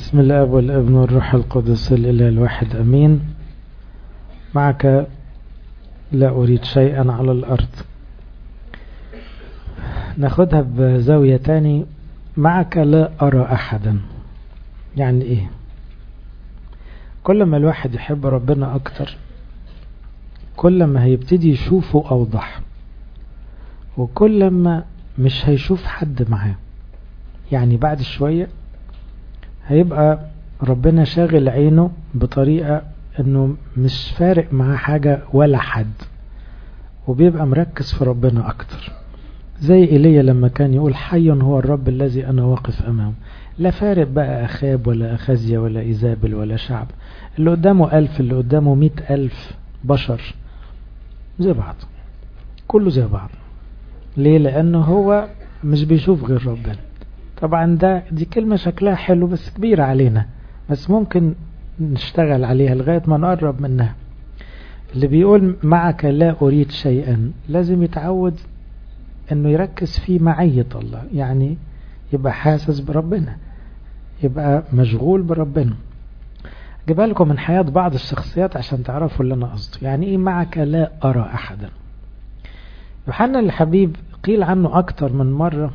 بسم الله والابن والروح القدس الإله الواحد أمين معك لا أريد شيئا على الأرض ناخدها بزاوية تاني معك لا أرى أحدا يعني إيه كل ما الواحد يحب ربنا أكتر كل ما هيبتدي يشوفه أوضح وكل ما مش هيشوف حد معاه يعني بعد شوية هيبقى ربنا شاغل عينه بطريقة انه مش فارق معاه حاجة ولا حد وبيبقى مركز في ربنا اكتر زي ايليا لما كان يقول حي هو الرب الذي انا واقف امامه لا فارق بقى اخاب ولا اخازيا ولا ايزابل ولا شعب اللي قدامه الف اللي قدامه مئة الف بشر زي بعض كله زي بعض ليه لانه هو مش بيشوف غير ربنا طبعا ده دي كلمة شكلها حلو بس كبيرة علينا بس ممكن نشتغل عليها لغاية ما نقرب منها اللي بيقول معك لا أريد شيئا لازم يتعود انه يركز في معية الله يعني يبقى حاسس بربنا يبقى مشغول بربنا جيبها لكم من حياة بعض الشخصيات عشان تعرفوا اللي انا قصده يعني ايه معك لا ارى احدا يوحنا الحبيب قيل عنه اكتر من مرة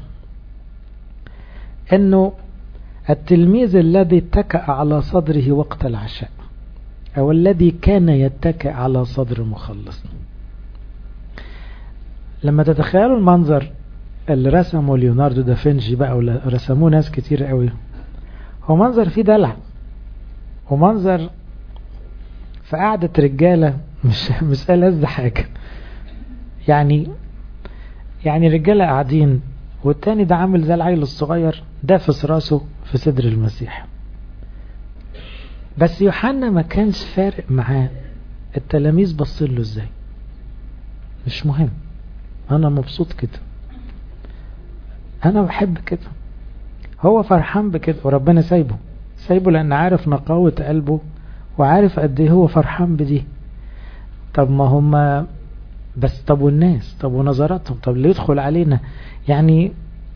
انه التلميذ الذي اتكأ على صدره وقت العشاء او الذي كان يتكئ على صدر مخلص لما تتخيلوا المنظر اللي رسمه ليوناردو دافنشي بقى ولا رسموه ناس كتير قوي هو منظر فيه دلع ومنظر في قعدة رجالة مش مش ألذ حاجة يعني يعني رجالة قاعدين والتاني ده عامل زي العيل الصغير دافس راسه في صدر المسيح بس يوحنا ما كانش فارق معاه التلاميذ بصين له ازاي مش مهم انا مبسوط كده انا بحب كده هو فرحان بكده وربنا سايبه سايبه لان عارف نقاوة قلبه وعارف قد ايه هو فرحان بدي طب ما هم بس طب والناس طب ونظراتهم طب اللي يدخل علينا يعني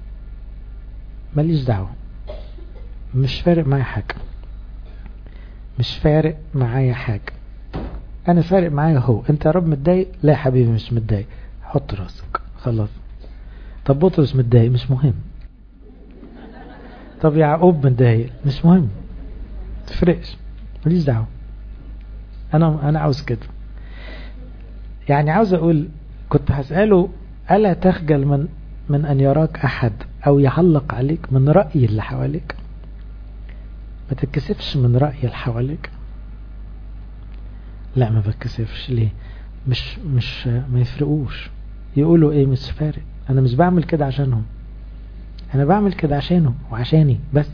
ماليش دعوة مش فارق معايا حاجة مش فارق معايا حاجة انا فارق معايا هو انت يا رب متضايق لا يا حبيبي مش متضايق حط راسك خلاص طب بطرس متضايق مش مهم طب يعقوب متضايق مش مهم تفرقش ماليش دعوة انا انا عاوز كده يعني عاوز اقول كنت هسأله ألا تخجل من من أن يراك أحد أو يعلق عليك من رأي اللي حواليك ما تتكسفش من رأي اللي حواليك لا ما بتكسفش ليه مش مش ما يفرقوش يقولوا ايه مش فارق انا مش بعمل كده عشانهم انا بعمل كده عشانه وعشاني بس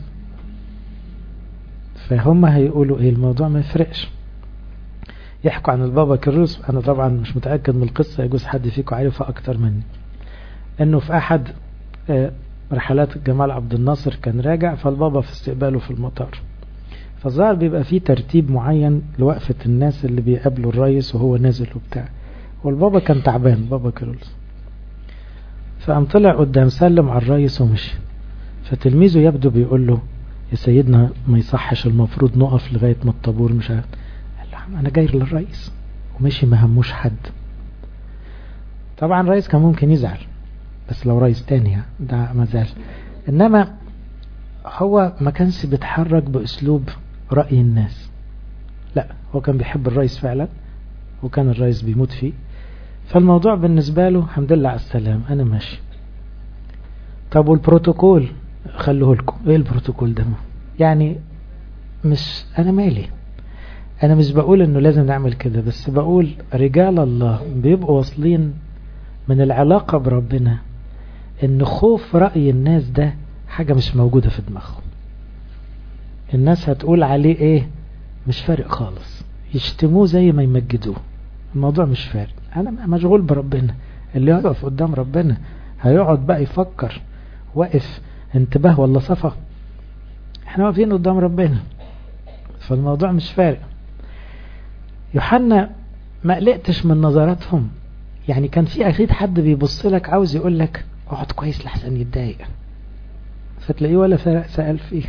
فهم هيقولوا ايه الموضوع ما يفرقش يحكوا عن البابا كيروس انا طبعا مش متأكد من القصة يجوز حد فيكم عارفها اكتر مني انه في احد رحلات جمال عبد الناصر كان راجع فالبابا في استقباله في المطار فالظاهر بيبقى فيه ترتيب معين لوقفة الناس اللي بيقابلوا الرئيس وهو نازل وبتاع والبابا كان تعبان بابا كيرلس فقام طلع قدام سلم على الرئيس ومشي فتلميذه يبدو بيقول له يا سيدنا ما يصحش المفروض نقف لغاية ما الطابور مش عارف قال له انا جاي للرئيس ومشي ما هموش حد طبعا الرئيس كان ممكن يزعل بس لو رئيس تاني ده ما زال انما هو ما كانش بيتحرك باسلوب رأي الناس لا هو كان بيحب الرئيس فعلا وكان الرئيس بيموت فيه فالموضوع بالنسبة له الحمد لله على السلام انا ماشي طب والبروتوكول خلوه لكم ايه البروتوكول ده يعني مش انا مالي انا مش بقول انه لازم نعمل كده بس بقول رجال الله بيبقوا واصلين من العلاقة بربنا ان خوف رأي الناس ده حاجة مش موجودة في دماغهم الناس هتقول عليه ايه مش فارق خالص يشتموه زي ما يمجدوه الموضوع مش فارق انا مشغول بربنا اللي يقف قدام ربنا هيقعد بقى يفكر واقف انتباه ولا صفا احنا واقفين قدام ربنا فالموضوع مش فارق يوحنا ما قلقتش من نظراتهم يعني كان في اكيد حد بيبص لك عاوز يقول لك اقعد كويس لحسن يتضايق فتلاقيه ولا فرق سأل فيه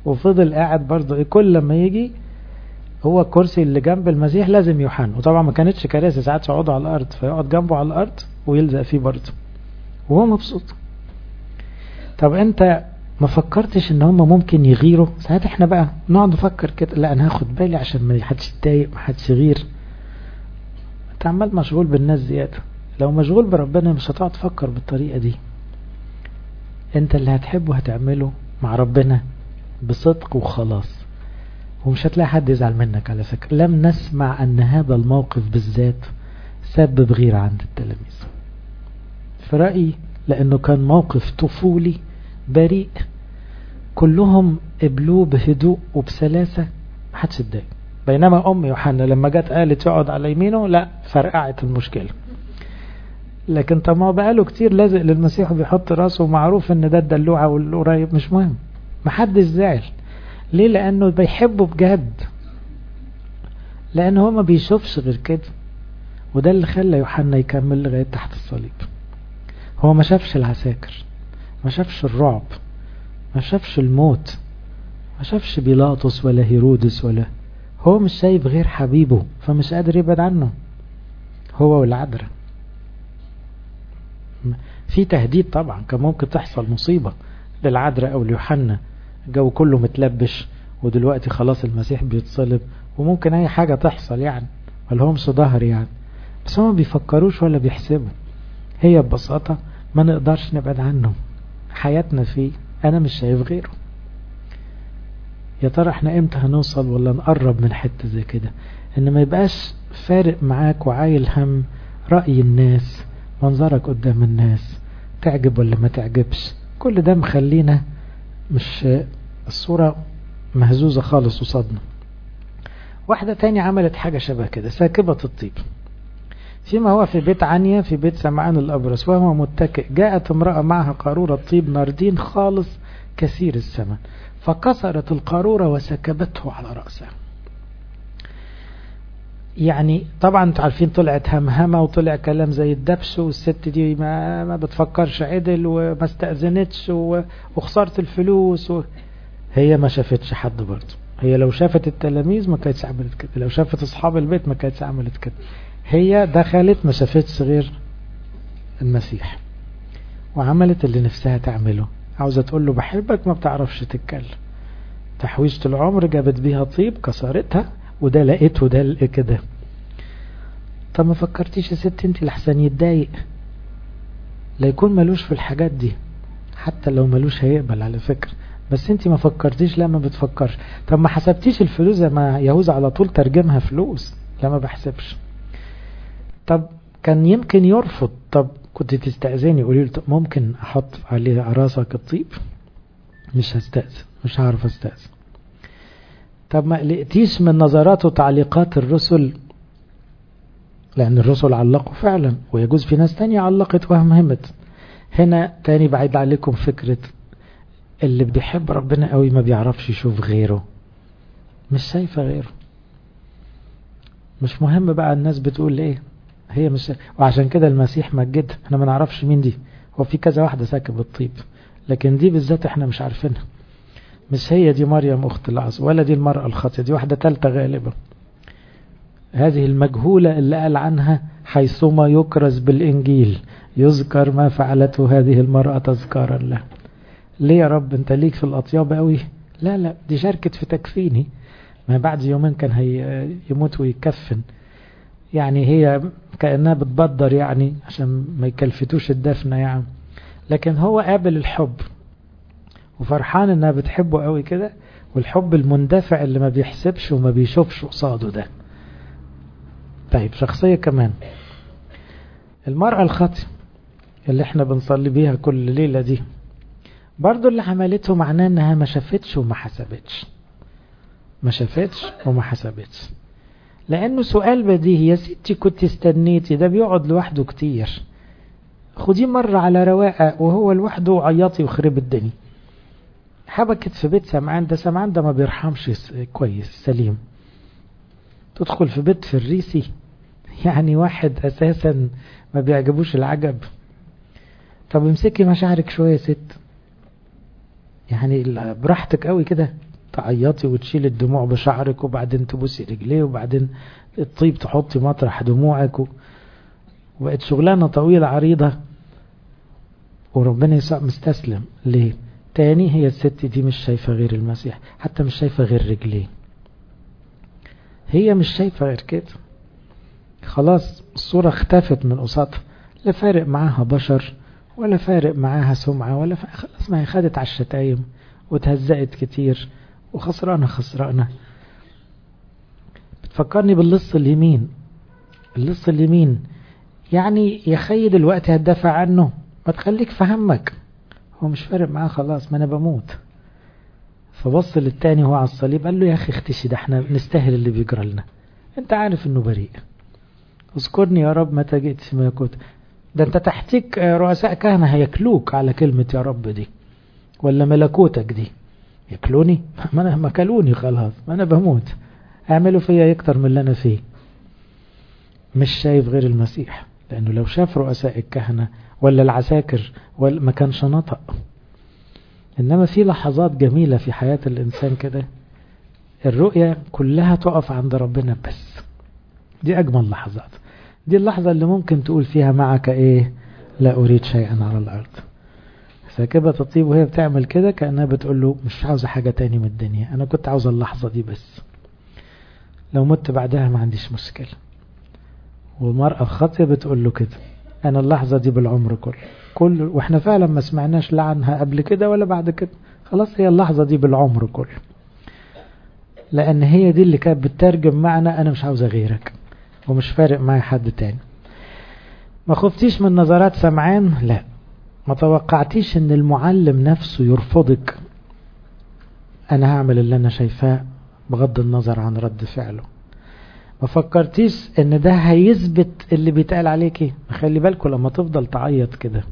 وفضل قاعد برضه ايه كل لما يجي هو الكرسي اللي جنب المسيح لازم يوحنا وطبعا ما كانتش كراسي ساعات يقعدوا على الارض فيقعد جنبه على الارض ويلزق فيه برضه وهو مبسوط طب انت ما فكرتش ان هم ممكن يغيروا ساعات احنا بقى نقعد نفكر كده لا انا هاخد بالي عشان ما حدش يتضايق ما حدش يغير انت عمال مشغول بالناس زياده لو مشغول بربنا مش هتقعد تفكر بالطريقه دي انت اللي هتحبه هتعمله مع ربنا بصدق وخلاص ومش هتلاقي حد يزعل منك على فكرة لم نسمع أن هذا الموقف بالذات سبب غيرة عند التلاميذ في رأيي لأنه كان موقف طفولي بريء كلهم قبلوه بهدوء وبسلاسة محدش اتضايق بينما أم يوحنا لما جت قالت يقعد على يمينه لا فرقعت المشكلة لكن طب ما بقاله كتير لازق للمسيح وبيحط راسه ومعروف ان ده الدلوعة والقريب مش مهم محدش زعل ليه لانه بيحبه بجد لان هو ما بيشوفش غير كده وده اللي خلى يوحنا يكمل لغاية تحت الصليب هو ما شافش العساكر ما شافش الرعب ما شافش الموت ما شافش بيلاطس ولا هيرودس ولا هو مش شايف غير حبيبه فمش قادر يبعد عنه هو والعذراء في تهديد طبعا كان ممكن تحصل مصيبة للعذراء أو ليوحنا الجو كله متلبش ودلوقتي خلاص المسيح بيتصلب وممكن أي حاجة تحصل يعني ملهمش ظهر يعني بس هم بيفكروش ولا بيحسبوا هي ببساطة ما نقدرش نبعد عنه حياتنا فيه أنا مش شايف غيره يا ترى احنا امتى هنوصل ولا نقرب من حتة زي كده ان ما يبقاش فارق معاك وعايل هم رأي الناس منظرك قدام الناس تعجب ولا ما تعجبش كل ده مخلينا مش الصورة مهزوزة خالص وصدنا واحدة تاني عملت حاجة شبه كده ساكبة الطيب فيما هو في بيت عنيا في بيت سمعان الأبرص وهو متكئ جاءت امرأة معها قارورة طيب ناردين خالص كثير الثمن فكسرت القارورة وسكبته على رأسه يعني طبعا انتوا عارفين طلعت همهمه وطلع كلام زي الدبش والست دي ما, ما بتفكرش عدل وما استأذنتش وخسرت الفلوس و... هي ما شافتش حد برضه هي لو شافت التلاميذ ما كانتش عملت كده لو شافت اصحاب البيت ما كانتش عملت كده هي دخلت ما شافتش غير المسيح وعملت اللي نفسها تعمله عاوزة تقول له بحبك ما بتعرفش تتكلم تحويشة العمر جابت بيها طيب كسرتها وده لقيت وده كده طب ما فكرتيش يا ست انت لحسن يتضايق لا يكون ملوش في الحاجات دي حتى لو ملوش هيقبل على فكرة بس انت ما فكرتيش لا ما بتفكرش طب ما حسبتيش الفلوس زي ما يهوذا على طول ترجمها فلوس لا ما بحسبش طب كان يمكن يرفض طب كنت تستأذني قولي له ممكن احط عليه راسك الطيب مش هستأذن مش هعرف استأذن طب ما لقيتيش من نظرات وتعليقات الرسل لأن الرسل علقوا فعلا ويجوز في ناس تانية علقت وهمهمت هنا تاني بعيد عليكم فكرة اللي بيحب ربنا قوي ما بيعرفش يشوف غيره مش شايفة غيره مش مهم بقى الناس بتقول ايه هي مش وعشان كده المسيح مجد احنا ما نعرفش مين دي هو في كذا واحدة ساكب الطيب لكن دي بالذات احنا مش عارفينها مش هي دي مريم أخت العاص ولا دي المرأة الخاطئة دي واحدة تالتة غالبا هذه المجهولة اللي قال عنها حيثما يكرز بالإنجيل يذكر ما فعلته هذه المرأة تذكارا له ليه يا رب انت ليك في الأطياب قوي لا لا دي شاركت في تكفيني ما بعد يومين كان هي يموت ويكفن يعني هي كأنها بتبدر يعني عشان ما يكلفتوش الدفنة يعني لكن هو قابل الحب وفرحان انها بتحبه قوي كده والحب المندفع اللي ما بيحسبش وما بيشوفش قصاده ده طيب شخصية كمان المرأة الخاطئة اللي احنا بنصلي بيها كل ليلة دي برضو اللي عملته معناه انها ما شافتش وما حسبتش ما شافتش وما حسبتش لانه سؤال بديهي يا ستي كنت استنيتي ده بيقعد لوحده كتير خديه مرة على رواقة وهو لوحده عياطي وخرب الدنيا حبكت في بيت سمعان ده سمعان ده ما بيرحمش كويس سليم تدخل في بيت فريسي يعني واحد اساسا ما بيعجبوش العجب طب امسكي مشاعرك شوية ست يعني براحتك قوي كده تعيطي وتشيل الدموع بشعرك وبعدين تبوسي رجليه وبعدين الطيب تحطي مطرح دموعك و... وبقت شغلانة طويلة عريضة وربنا يسوع مستسلم ليه تاني هي الست دي مش شايفة غير المسيح حتى مش شايفة غير رجليه هي مش شايفة غير كده خلاص الصورة اختفت من قصادها لا فارق معاها بشر ولا فارق معاها سمعة ولا فارق خلاص ما هي خدت على الشتايم وتهزقت كتير وخسرانة خسرانة بتفكرني باللص اليمين اللص اليمين يعني يا خي دلوقتي هتدافع عنه ما تخليك في همك هو مش فارق معاه خلاص ما انا بموت فبص للتاني وهو على الصليب قال له يا اخي اختشي ده احنا نستاهل اللي بيجرى لنا انت عارف انه بريء اذكرني يا رب متى جئت في ملكوت ده انت تحتيك رؤساء كهنة هياكلوك على كلمة يا رب دي ولا ملكوتك دي ياكلوني ما انا ما كلوني خلاص ما انا بموت اعملوا فيا اكتر من اللي انا فيه مش شايف غير المسيح لانه لو شاف رؤساء الكهنة ولا العساكر ولا ما كانش نطق انما في لحظات جميلة في حياة الانسان كده الرؤية كلها تقف عند ربنا بس دي اجمل لحظات دي اللحظة اللي ممكن تقول فيها معك ايه لا اريد شيئا على الارض ساكبة تطيب وهي بتعمل كده كأنها بتقول له مش عاوزة حاجة تاني من الدنيا انا كنت عاوزة اللحظة دي بس لو مت بعدها ما عنديش مشكلة والمرأة الخاطية بتقول له كده انا اللحظة دي بالعمر كله كل واحنا فعلا ما سمعناش لا عنها قبل كده ولا بعد كده خلاص هي اللحظة دي بالعمر كله لان هي دي اللي كانت بتترجم معنى انا مش عاوزة غيرك ومش فارق معايا حد تاني ما خفتيش من نظرات سمعان لا ما توقعتيش ان المعلم نفسه يرفضك انا هعمل اللي انا شايفاه بغض النظر عن رد فعله ما فكرتيش ان ده هيثبت اللي بيتقال عليكي خلي بالكم لما تفضل تعيط كده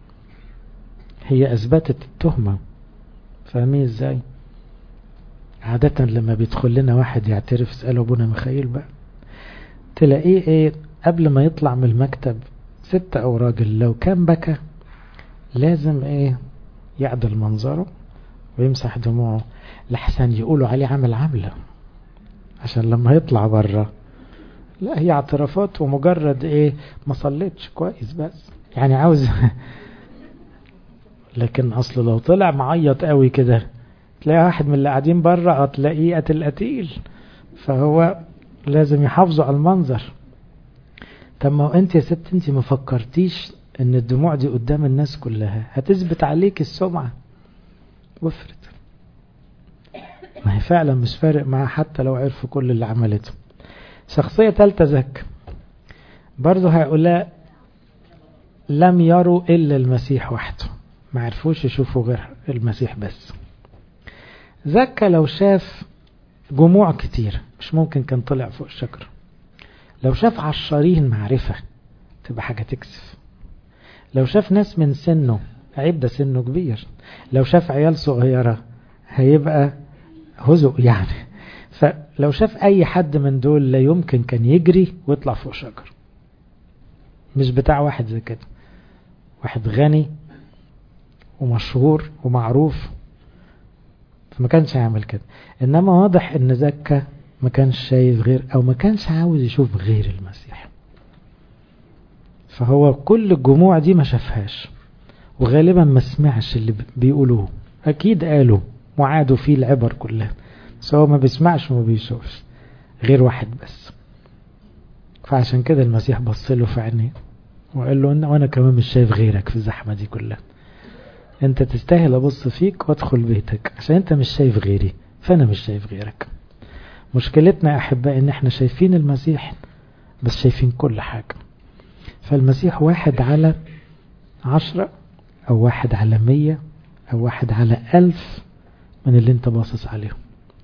هي اثبتت التهمة فاهمين ازاي عادة لما بيدخل لنا واحد يعترف اسأله ابونا مخيل بقى تلاقيه ايه قبل ما يطلع من المكتب ست او راجل لو كان بكى لازم ايه يعدل منظره ويمسح دموعه لحسن يقولوا عليه عمل عملة عشان لما يطلع بره لا هي اعترافات ومجرد ايه ما صليتش كويس بس يعني عاوز لكن اصل لو طلع معيط قوي كده تلاقي واحد من اللي قاعدين بره تلاقيه قتل قتيل فهو لازم يحافظوا على المنظر طب ما انت يا ست انت ما فكرتيش ان الدموع دي قدام الناس كلها هتثبت عليك السمعة وفرت ما هي فعلا مش فارق معاه حتى لو عرفوا كل اللي عملته شخصية ثالثة زك برضه هؤلاء لم يروا إلا المسيح وحده ما عرفوش يشوفوا غير المسيح بس زكا لو شاف جموع كتير مش ممكن كان طلع فوق الشجرة لو شاف عشرين معرفة تبقى حاجة تكسف لو شاف ناس من سنه عيب ده سنه كبير لو شاف عيال صغيرة هيبقى هزق يعني فلو شاف اي حد من دول لا يمكن كان يجري ويطلع فوق شجر مش بتاع واحد زي كده واحد غني ومشهور ومعروف فما كانش هيعمل كده انما واضح ان زكا ما كانش شايف غير او ما كانش عاوز يشوف غير المسيح فهو كل الجموع دي ما شافهاش وغالبا ما سمعش اللي بيقولوه اكيد قالوا وعادوا فيه العبر كلها بس هو ما بيسمعش وما بيشوفش غير واحد بس فعشان كده المسيح بص له في عينيه وقال له ان وانا كمان مش شايف غيرك في الزحمه دي كلها انت تستاهل ابص فيك وادخل بيتك عشان انت مش شايف غيري فانا مش شايف غيرك مشكلتنا يا احبائي ان احنا شايفين المسيح بس شايفين كل حاجة فالمسيح واحد على عشرة او واحد على مية او واحد على الف من اللي انت باصص عليهم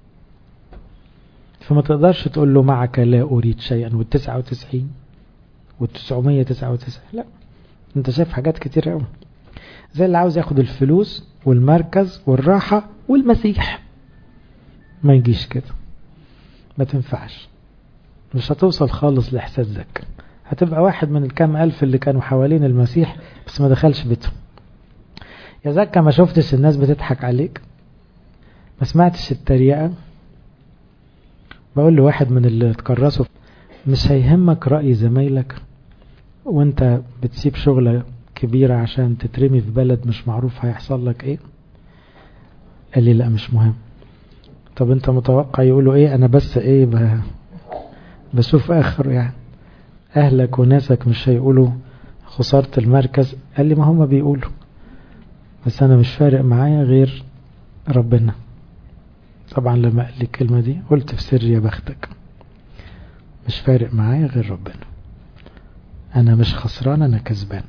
فما تقدرش تقول له معك لا اريد شيئا والتسعة وتسعين والتسعمية تسعة وتسعين لا انت شايف حاجات كتير قوي زي اللي عاوز ياخد الفلوس والمركز والراحة والمسيح ما يجيش كده ما تنفعش مش هتوصل خالص لإحساس زك هتبقى واحد من الكام ألف اللي كانوا حوالين المسيح بس ما دخلش بيتهم يا زكا ما شفتش الناس بتضحك عليك ما سمعتش التريقة بقول لواحد من اللي اتكرسوا مش هيهمك رأي زمايلك وانت بتسيب شغلة كبيرة عشان تترمي في بلد مش معروف هيحصل لك ايه قال لي لا مش مهم طب انت متوقع يقولوا ايه انا بس ايه ب... بشوف اخر يعني اهلك وناسك مش هيقولوا خسارة المركز قال لي ما هم بيقولوا بس انا مش فارق معايا غير ربنا طبعا لما قال لي الكلمة دي قلت في سر يا بختك مش فارق معايا غير ربنا انا مش خسران انا كسبان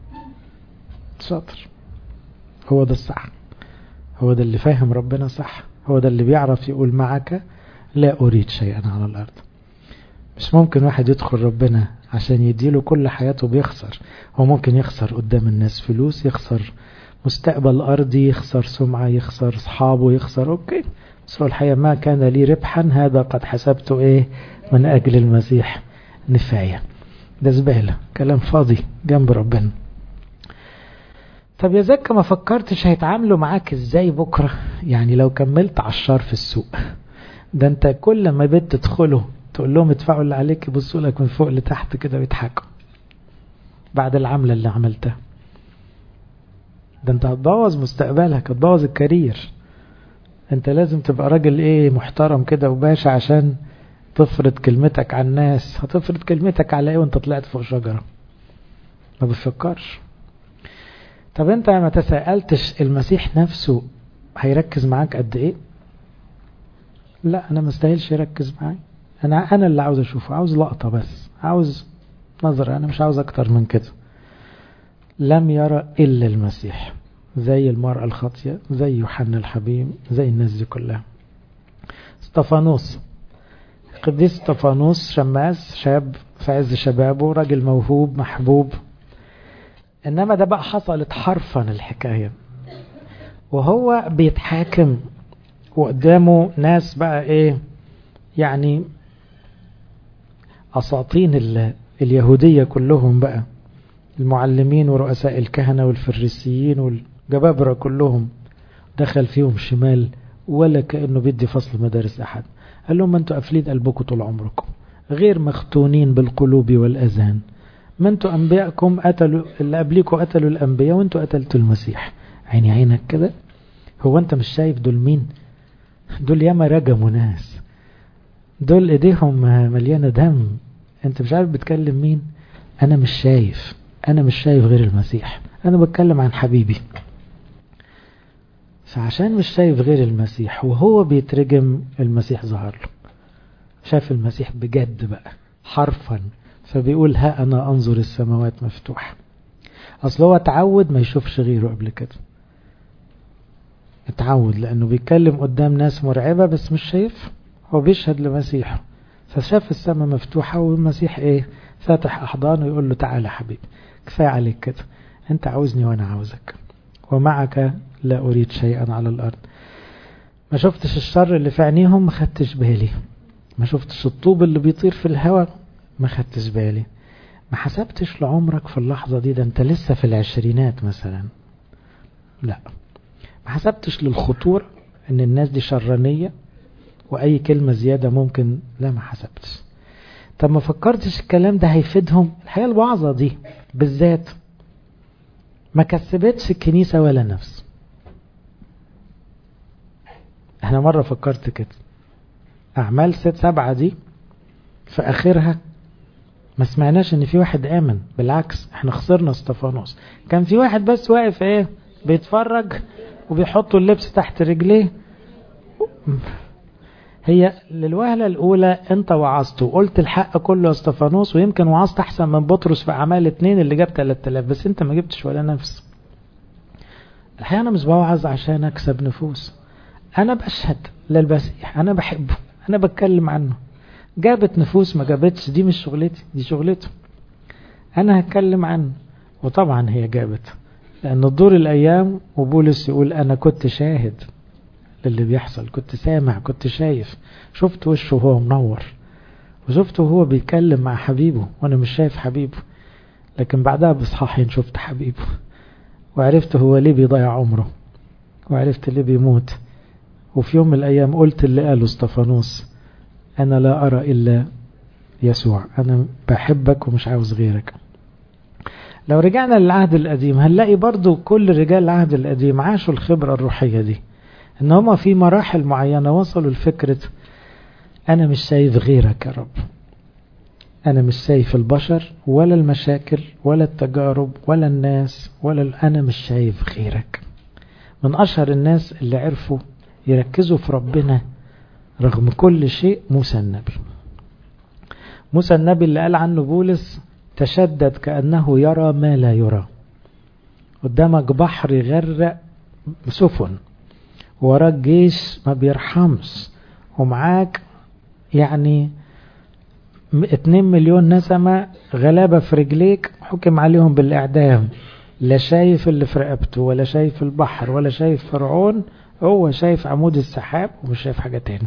شاطر هو ده الصح هو ده اللي فاهم ربنا صح هو ده اللي بيعرف يقول معك لا أريد شيئا على الأرض مش ممكن واحد يدخل ربنا عشان يديله كل حياته بيخسر هو ممكن يخسر قدام الناس فلوس يخسر مستقبل أرضي يخسر سمعة يخسر أصحابه يخسر أوكي بس هو الحقيقة ما كان لي ربحا هذا قد حسبته إيه من أجل المسيح نفاية ده زبالة كلام فاضي جنب ربنا طب يا زكا ما فكرتش هيتعاملوا معاك ازاي بكرة يعني لو كملت عشار في السوق ده انت كل ما بيت تدخله تقول لهم ادفعوا اللي عليك يبصوا لك من فوق لتحت كده ويضحكوا بعد العملة اللي عملتها ده انت هتبوظ مستقبلك هتبوظ الكارير انت لازم تبقى راجل ايه محترم كده وباشا عشان تفرض كلمتك على الناس هتفرض كلمتك على ايه وانت طلعت فوق شجرة ما بتفكرش طب انت ما تساءلتش المسيح نفسه هيركز معاك قد ايه لا انا ما استاهلش يركز معايا انا انا اللي عاوز اشوفه عاوز لقطة بس عاوز نظرة انا مش عاوز اكتر من كده لم يرى الا المسيح زي المرأة الخاطية زي يوحنا الحبيب زي الناس دي كلها استفانوس قديس استفانوس شماس شاب في عز شبابه راجل موهوب محبوب انما ده بقى حصلت حرفا الحكاية وهو بيتحاكم وقدامه ناس بقى ايه يعني اساطين اليهودية كلهم بقى المعلمين ورؤساء الكهنة والفريسيين والجبابرة كلهم دخل فيهم شمال ولا كأنه بيدي فصل مدارس أحد قال لهم أنتوا قافلين قلبكم طول عمركم غير مختونين بالقلوب والأذهان ما انتوا أنبياءكم قتلوا اللي قبليكم قتلوا الأنبياء وانتوا قتلتوا المسيح عيني عينك كده هو انت مش شايف دول مين دول ياما رجموا ناس دول ايديهم مليانة دم انت مش عارف بتكلم مين انا مش شايف انا مش شايف غير المسيح انا بتكلم عن حبيبي فعشان مش شايف غير المسيح وهو بيترجم المسيح ظهر له شاف المسيح بجد بقى حرفا فبيقول ها أنا أنظر السماوات مفتوحة أصل هو اتعود ما يشوفش غيره قبل كده اتعود لأنه بيتكلم قدام ناس مرعبة بس مش شايف هو بيشهد لمسيحه فشاف السماء مفتوحة والمسيح ايه فاتح أحضانه يقول له تعالى حبيبي كفاية عليك كده انت عاوزني وانا عاوزك ومعك لا أريد شيئا على الأرض ما شفتش الشر اللي في عينيهم ما خدتش بالي ما شفتش الطوب اللي بيطير في الهواء ما خدتش بالي ما حسبتش لعمرك في اللحظة دي ده انت لسه في العشرينات مثلا لا ما حسبتش للخطورة ان الناس دي شرانية واي كلمة زيادة ممكن لا ما حسبتش طب ما فكرتش الكلام ده هيفيدهم الحقيقة الوعظة دي بالذات ما كسبتش الكنيسة ولا نفس احنا مرة فكرت كده اعمال ست سبعة دي في اخرها ما سمعناش ان في واحد امن بالعكس احنا خسرنا استفانوس كان في واحد بس واقف ايه بيتفرج وبيحطوا اللبس تحت رجليه هي للوهلة الأولى أنت وعظته وقلت الحق كله استفانوس ويمكن وعظت أحسن من بطرس في أعمال اتنين اللي جاب 3000 بس أنت ما جبتش ولا نفس الحقيقة أنا مش بوعظ عشان أكسب نفوس أنا بشهد للمسيح أنا بحبه أنا بتكلم عنه جابت نفوس ما جابتش دي مش شغلتي دي شغلته أنا هتكلم عنه وطبعا هي جابت لأن الدور الأيام وبولس يقول أنا كنت شاهد للي بيحصل كنت سامع كنت شايف شفت وشه وهو منور وشفته وهو بيتكلم مع حبيبه وانا مش شايف حبيبه لكن بعدها بصحاحين شفت حبيبه وعرفت هو ليه بيضيع عمره وعرفت ليه بيموت وفي يوم من الأيام قلت اللي قاله استفانوس أنا لا أرى إلا يسوع أنا بحبك ومش عاوز غيرك لو رجعنا للعهد القديم هنلاقي برضو كل رجال العهد القديم عاشوا الخبرة الروحية دي ان هما في مراحل معينة وصلوا لفكرة انا مش شايف غيرك يا رب انا مش شايف البشر ولا المشاكل ولا التجارب ولا الناس ولا انا مش شايف غيرك من اشهر الناس اللي عرفوا يركزوا في ربنا رغم كل شيء موسى النبي موسى النبي اللي قال عنه بولس تشدد كأنه يرى ما لا يرى قدامك بحر يغرق سفن وراك جيش ما بيرحمش ومعاك يعني اتنين مليون نسمة غلابة في رجليك حكم عليهم بالإعدام لا شايف اللي في رقبته ولا شايف البحر ولا شايف فرعون هو شايف عمود السحاب ومش شايف حاجة تاني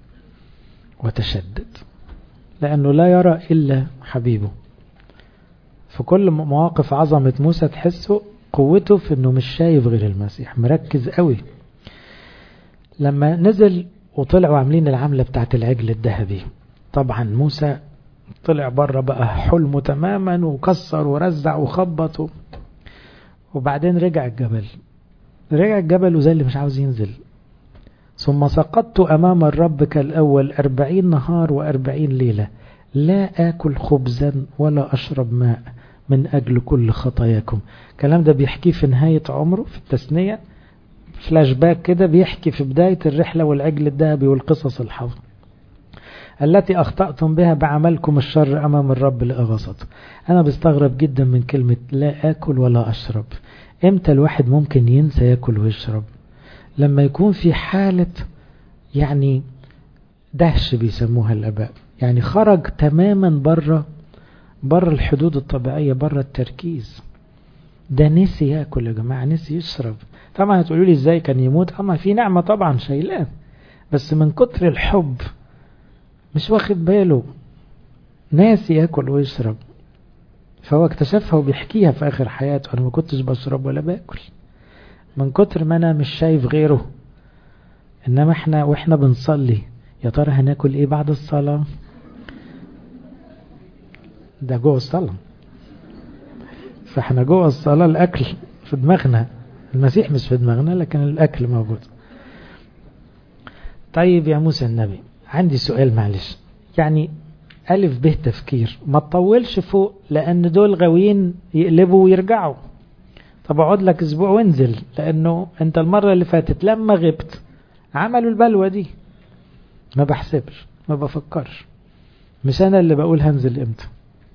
وتشدد لأنه لا يرى إلا حبيبه في كل مواقف عظمة موسى تحسه قوته في انه مش شايف غير المسيح مركز قوي لما نزل وطلعوا عاملين العملة بتاعت العجل الذهبي طبعا موسى طلع بره بقى حلمه تماما وكسر ورزع وخبط وبعدين رجع الجبل رجع الجبل وزي اللي مش عاوز ينزل ثم سقطت أمام الرب كالأول أربعين نهار وأربعين ليلة لا آكل خبزا ولا أشرب ماء من أجل كل خطاياكم الكلام ده بيحكيه في نهاية عمره في التثنية فلاش باك كده بيحكي في بداية الرحلة والعجل الذهبي والقصص الحظ التي أخطأتم بها بعملكم الشر أمام الرب لأغسط أنا بستغرب جدا من كلمة لا آكل ولا أشرب إمتى الواحد ممكن ينسى يأكل ويشرب لما يكون في حالة يعني دهش بيسموها الآباء يعني خرج تماما بره بره الحدود الطبيعية بره التركيز ده نسي ياكل يا جماعة نسي يشرب طبعا هتقولوا لي ازاي كان يموت اما في نعمة طبعا شايلاه بس من كتر الحب مش واخد باله ناسي ياكل ويشرب فهو اكتشفها وبيحكيها في اخر حياته انا ما كنتش بشرب ولا باكل من كتر ما انا مش شايف غيره انما احنا واحنا بنصلي يا ترى هناكل ايه بعد الصلاه ده جوه الصلاة فاحنا جوه الصلاة الأكل في دماغنا المسيح مش في دماغنا لكن الأكل موجود طيب يا موسى النبي عندي سؤال معلش يعني ألف به تفكير ما تطولش فوق لأن دول غاويين يقلبوا ويرجعوا طب اقعد لك اسبوع وانزل لأنه انت المرة اللي فاتت لما غبت عملوا البلوة دي ما بحسبش ما بفكرش مش أنا اللي بقول هنزل امتى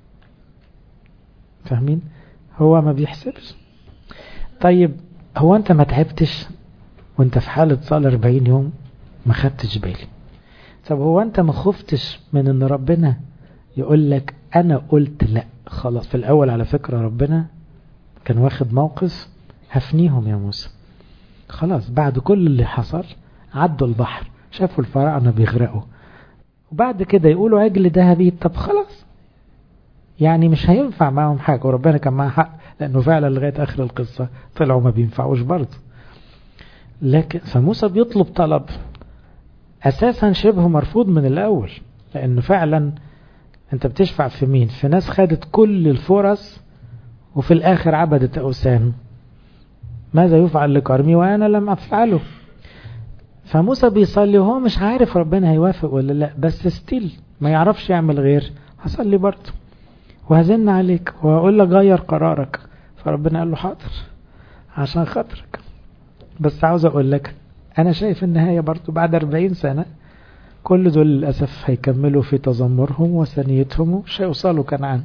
فاهمين هو ما بيحسبش طيب هو انت ما تعبتش وانت في حالة صلاة 40 يوم ما خدتش بالي طب هو انت ما خفتش من ان ربنا يقول لك انا قلت لا خلاص في الاول على فكرة ربنا كان واخد موقف هفنيهم يا موسى خلاص بعد كل اللي حصل عدوا البحر شافوا الفراعنة بيغرقوا وبعد كده يقولوا عجل ذهبي طب خلاص يعني مش هينفع معهم حاجة وربنا كان معاه حق لأنه فعلا لغاية آخر القصة طلعوا ما بينفعوش برضه لكن فموسى بيطلب طلب أساسا شبه مرفوض من الأول لأنه فعلا أنت بتشفع في مين في ناس خدت كل الفرص وفي الآخر عبدت أوثان ماذا يفعل لكرمي وأنا لم أفعله فموسى بيصلي وهو مش عارف ربنا هيوافق ولا لا بس ستيل ما يعرفش يعمل غير هصلي برضه وهزن عليك وهقول لك غير قرارك فربنا قال له حاضر عشان خاطرك بس عاوز اقول لك انا شايف النهاية برضو بعد 40 سنة كل دول للأسف هيكملوا في تذمرهم وثنيتهم ومش هيوصلوا كنعان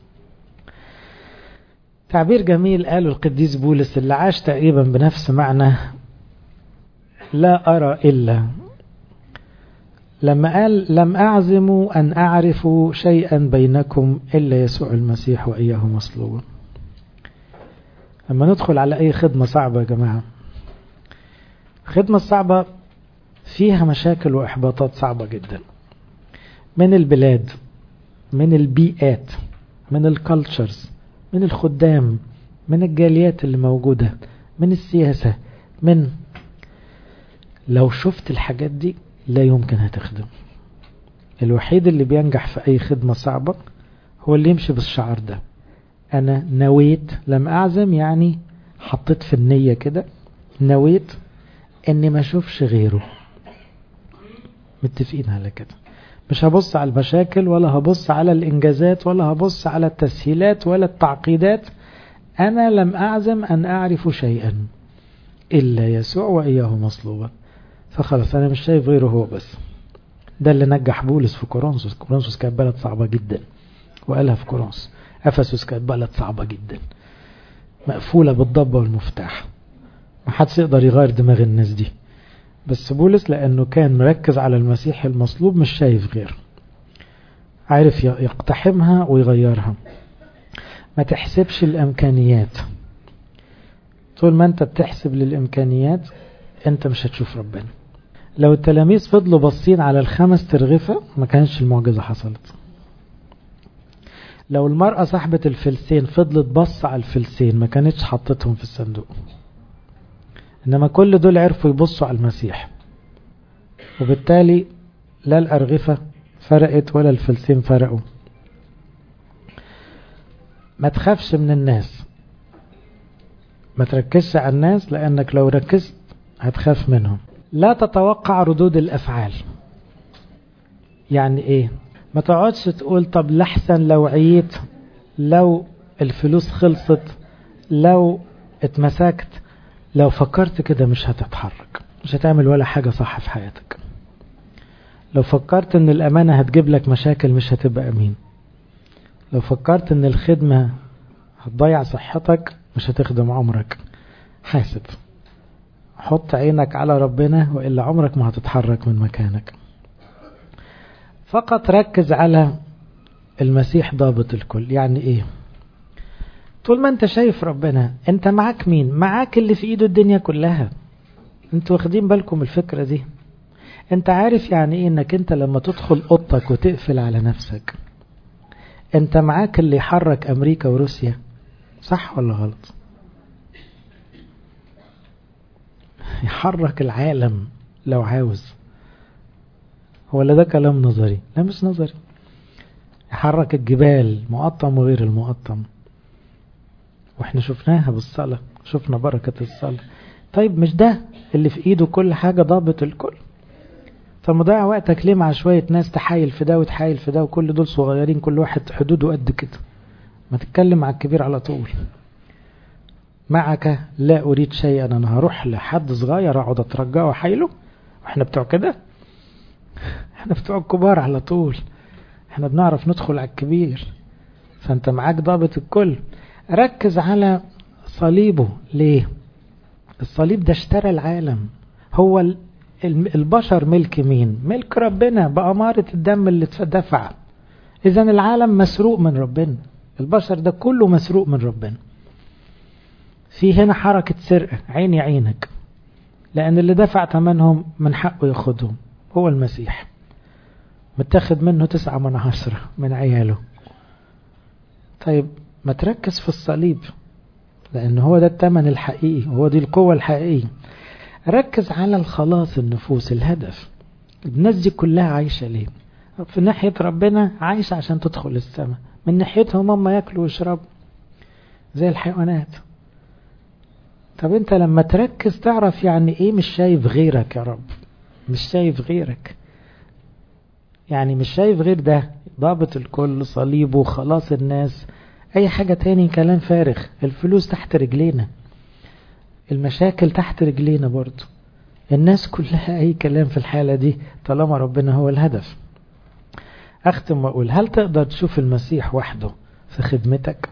تعبير جميل قاله القديس بولس اللي عاش تقريبا بنفس معنى لا أرى إلا لما قال لم أعزم أن أعرف شيئا بينكم إلا يسوع المسيح وإياه مصلوب لما ندخل على أي خدمة صعبة يا جماعة الخدمة الصعبة فيها مشاكل وإحباطات صعبة جدا من البلاد من البيئات من الكالتشرز من الخدام من الجاليات اللي موجودة من السياسة من لو شفت الحاجات دي لا يمكن هتخدم الوحيد اللي بينجح في أي خدمة صعبة هو اللي يمشي بالشعار ده أنا نويت لم أعزم يعني حطيت في النية كده نويت اني ما اشوفش غيره متفقين على كده مش هبص على المشاكل ولا هبص على الانجازات ولا هبص على التسهيلات ولا التعقيدات انا لم اعزم ان اعرف شيئا الا يسوع واياه مصلوبا فخلاص انا مش شايف غيره هو بس ده اللي نجح بولس في كورنثوس كورنثوس كانت بلد صعبة جدا وقالها في كورنثوس افسس كانت بلد صعبة جدا مقفولة بالضبة والمفتاح ما حدش يقدر يغير دماغ الناس دي بس بولس لأنه كان مركز على المسيح المصلوب مش شايف غير عارف يقتحمها ويغيرها ما تحسبش الإمكانيات طول ما أنت بتحسب للإمكانيات أنت مش هتشوف ربنا لو التلاميذ فضلوا باصين على الخمس ترغفة ما كانش المعجزة حصلت لو المرأة صاحبة الفلسين فضلت بص على الفلسين ما كانتش حطتهم في الصندوق إنما كل دول عرفوا يبصوا على المسيح وبالتالي لا الأرغفة فرقت ولا الفلسين فرقوا ما تخافش من الناس ما تركزش على الناس لأنك لو ركزت هتخاف منهم لا تتوقع ردود الأفعال يعني إيه ما تقعدش تقول طب لحسن لو عييت لو الفلوس خلصت لو اتمسكت لو فكرت كده مش هتتحرك مش هتعمل ولا حاجة صح في حياتك لو فكرت ان الامانة هتجيب لك مشاكل مش هتبقى امين لو فكرت ان الخدمة هتضيع صحتك مش هتخدم عمرك حاسب حط عينك على ربنا وإلا عمرك ما هتتحرك من مكانك فقط ركز على المسيح ضابط الكل يعني ايه طول ما انت شايف ربنا انت معاك مين معاك اللي في ايده الدنيا كلها انتوا واخدين بالكم الفكرة دي انت عارف يعني ايه انك انت لما تدخل اوضتك وتقفل على نفسك انت معاك اللي يحرك امريكا وروسيا صح ولا غلط يحرك العالم لو عاوز ولا ده كلام نظري لا مش نظري يحرك الجبال مقطم وغير المقطم واحنا شفناها بالصلاة شفنا بركة الصلاة طيب مش ده اللي في ايده كل حاجة ضابط الكل طب مضيع وقتك ليه مع شوية ناس تحايل في ده وتحايل في ده وكل دول صغيرين كل واحد حدوده قد كده ما تتكلم مع الكبير على طول معك لا أريد شيئا أنا هروح لحد صغير أقعد أترجاه وأحايله وإحنا بتوع كده إحنا بتوع الكبار على طول إحنا بنعرف ندخل على الكبير فأنت معاك ضابط الكل ركز على صليبه ليه الصليب ده اشترى العالم هو البشر ملك مين ملك ربنا بأمارة الدم اللي دفع إذا العالم مسروق من ربنا البشر ده كله مسروق من ربنا في هنا حركة سرقة عيني عينك لأن اللي دفع ثمنهم من حقه ياخدهم هو المسيح متاخد منه تسعة من عشرة من عياله طيب ما تركز في الصليب لأن هو ده الثمن الحقيقي هو دي القوة الحقيقية ركز على الخلاص النفوس الهدف الناس دي كلها عايشة ليه في ناحية ربنا عايشة عشان تدخل السماء من ناحيتهم هم ياكلوا ويشربوا زي الحيوانات طب انت لما تركز تعرف يعني ايه مش شايف غيرك يا رب مش شايف غيرك يعني مش شايف غير ده ضابط الكل صليبه خلاص الناس اي حاجة تاني كلام فارغ الفلوس تحت رجلينا المشاكل تحت رجلينا برضو الناس كلها اي كلام في الحالة دي طالما ربنا هو الهدف اختم واقول هل تقدر تشوف المسيح وحده في خدمتك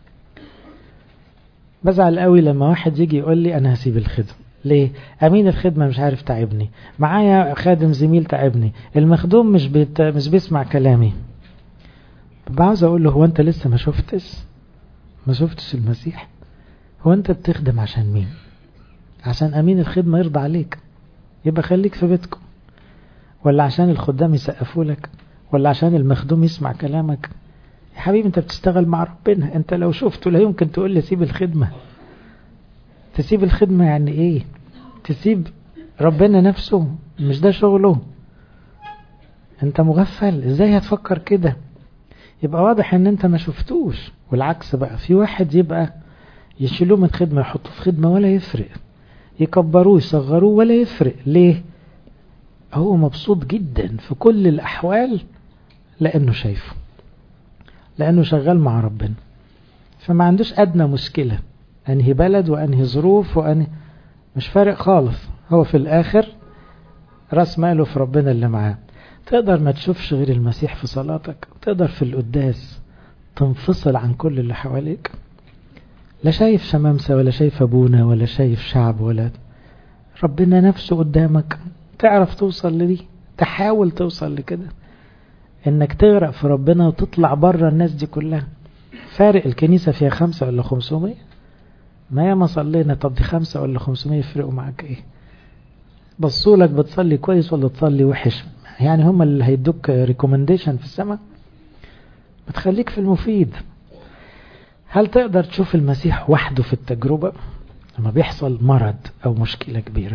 بزعل قوي لما واحد يجي يقول لي انا هسيب الخدمة ليه امين الخدمة مش عارف تعبني معايا خادم زميل تعبني المخدوم مش بيت... مش بيسمع كلامي عاوز اقول له هو انت لسه ما شفتش ما شفتش المسيح هو انت بتخدم عشان مين عشان امين الخدمة يرضى عليك يبقى خليك في بيتكم ولا عشان الخدام يسقفوا لك ولا عشان المخدوم يسمع كلامك يا حبيبي انت بتشتغل مع ربنا انت لو شفته لا يمكن تقول لي سيب الخدمة تسيب الخدمة يعني ايه تسيب ربنا نفسه مش ده شغله انت مغفل ازاي هتفكر كده يبقى واضح ان انت ما شفتوش والعكس بقى في واحد يبقى يشيلوه من خدمة يحطوه في خدمة ولا يفرق يكبروه يصغروه ولا يفرق ليه هو مبسوط جدا في كل الأحوال لأنه شايفه لأنه شغال مع ربنا فما عندوش أدنى مشكلة أنهي بلد وأنهي ظروف وأنهي مش فارق خالص هو في الآخر راس ماله في ربنا اللي معاه تقدر ما تشوفش غير المسيح في صلاتك تقدر في القداس تنفصل عن كل اللي حواليك لا شايف شمامسة ولا شايف أبونا ولا شايف شعب ولا ربنا نفسه قدامك تعرف توصل لدي تحاول توصل لكده انك تغرق في ربنا وتطلع بره الناس دي كلها فارق الكنيسة فيها خمسة ولا خمسمية ما ياما صلينا طب دي خمسة ولا خمسمية يفرقوا معاك ايه بصولك بتصلي كويس ولا تصلي وحش يعني هم اللي هيدوك ريكومنديشن في السماء بتخليك في المفيد هل تقدر تشوف المسيح وحده في التجربة لما بيحصل مرض أو مشكلة كبيرة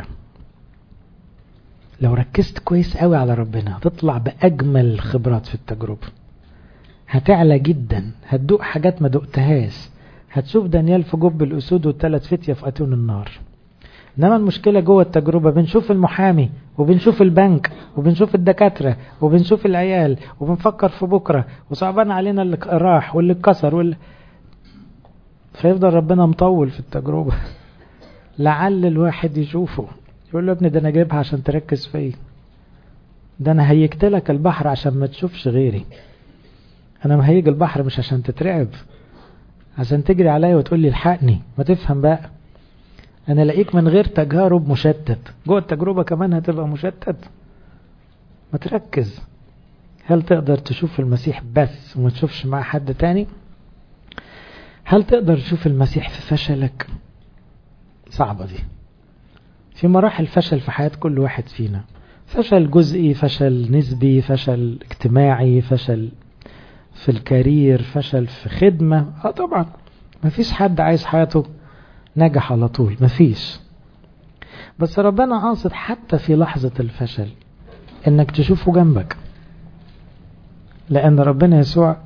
لو ركزت كويس قوي على ربنا هتطلع بأجمل الخبرات في التجربة هتعلى جدا هتدوق حاجات ما دقتهاش هتشوف دانيال في جب الأسود والثلاث فتية في أتون النار إنما المشكلة جوه التجربة بنشوف المحامي وبنشوف البنك وبنشوف الدكاترة وبنشوف العيال وبنفكر في بكرة وصعبان علينا اللي راح واللي اتكسر واللي فيفضل ربنا مطول في التجربة لعل الواحد يشوفه يقول له ابني ده انا جايبها عشان تركز فيا ده انا هيجت لك البحر عشان ما تشوفش غيري انا مهيج البحر مش عشان تترعب عشان تجري عليا وتقول لي الحقني ما تفهم بقى انا الاقيك من غير تجارب مشتت جوه التجربه كمان هتبقى مشتت ما تركز هل تقدر تشوف المسيح بس وما تشوفش مع حد تاني هل تقدر تشوف المسيح في فشلك صعبة دي في مراحل فشل في حياة كل واحد فينا فشل جزئي فشل نسبي فشل اجتماعي فشل في الكارير فشل في خدمة اه طبعا مفيش حد عايز حياته نجح على طول مفيش بس ربنا قاصد حتى في لحظة الفشل انك تشوفه جنبك لان ربنا يسوع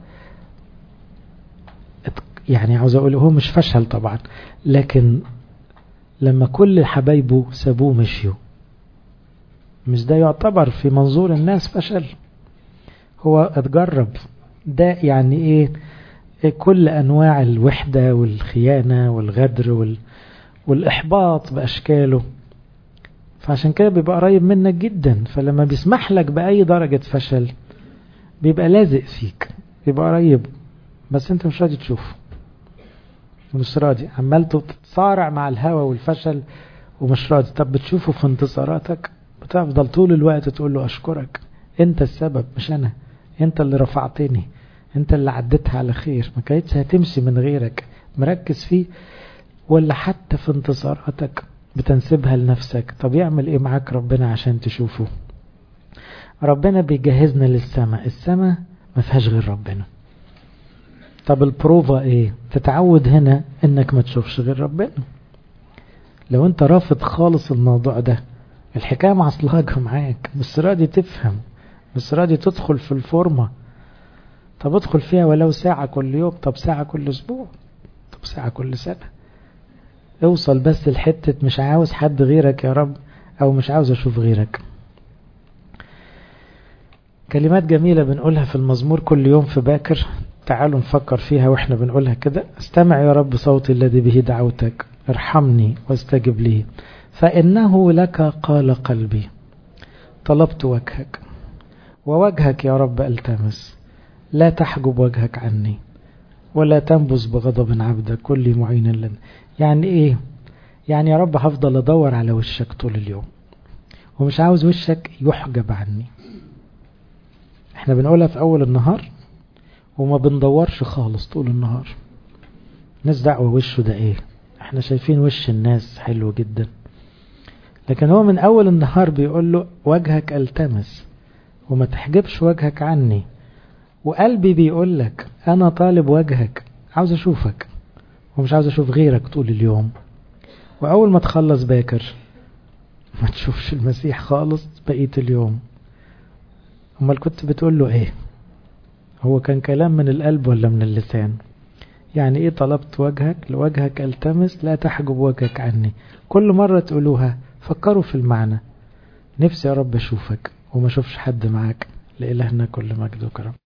يعني عاوز اقول هو مش فشل طبعا لكن لما كل حبايبه سابوه مشيوا مش ده يعتبر في منظور الناس فشل هو اتجرب ده يعني ايه كل انواع الوحدة والخيانة والغدر وال... والاحباط باشكاله فعشان كده بيبقى قريب منك جدا فلما بيسمح لك باي درجة فشل بيبقى لازق فيك بيبقى قريب بس انت مش راضي تشوفه مش راضي عمال تتصارع مع الهوى والفشل ومش راضي طب بتشوفه في انتصاراتك بتفضل طول الوقت تقول له اشكرك انت السبب مش انا انت اللي رفعتني انت اللي عديتها على خير ما كانتش هتمشي من غيرك مركز فيه ولا حتى في انتصاراتك بتنسبها لنفسك طب يعمل ايه معاك ربنا عشان تشوفه ربنا بيجهزنا للسماء السماء ما فيهاش غير ربنا طب البروفا ايه تتعود هنا انك ما تشوفش غير ربنا لو انت رافض خالص الموضوع ده الحكاية معصلهاجة معاك مش راضي تفهم مش راضي تدخل في الفورمة طب ادخل فيها ولو ساعة كل يوم طب ساعة كل اسبوع طب ساعة كل سنة اوصل بس لحتة مش عاوز حد غيرك يا رب او مش عاوز اشوف غيرك كلمات جميلة بنقولها في المزمور كل يوم في باكر تعالوا نفكر فيها واحنا بنقولها كده استمع يا رب صوتي الذي به دعوتك ارحمني واستجب لي فإنه لك قال قلبي طلبت وجهك ووجهك يا رب التمس لا تحجب وجهك عني ولا تنبذ بغضب عبدك كل معين لنا يعني ايه يعني يا رب هفضل ادور على وشك طول اليوم ومش عاوز وشك يحجب عني احنا بنقولها في اول النهار وما بندورش خالص طول النهار ناس دعوة وشه ده ايه احنا شايفين وش الناس حلو جدا لكن هو من اول النهار بيقول له وجهك التمس وما تحجبش وجهك عني وقلبي بيقول لك انا طالب وجهك عاوز اشوفك ومش عاوز اشوف غيرك طول اليوم واول ما تخلص باكر ما تشوفش المسيح خالص بقية اليوم امال كنت بتقول له ايه هو كان كلام من القلب ولا من اللسان يعني ايه طلبت وجهك لوجهك التمس لا تحجب وجهك عني كل مرة تقولوها فكروا في المعنى نفسي يا رب اشوفك وما اشوفش حد معاك لإلهنا كل مجد وكرم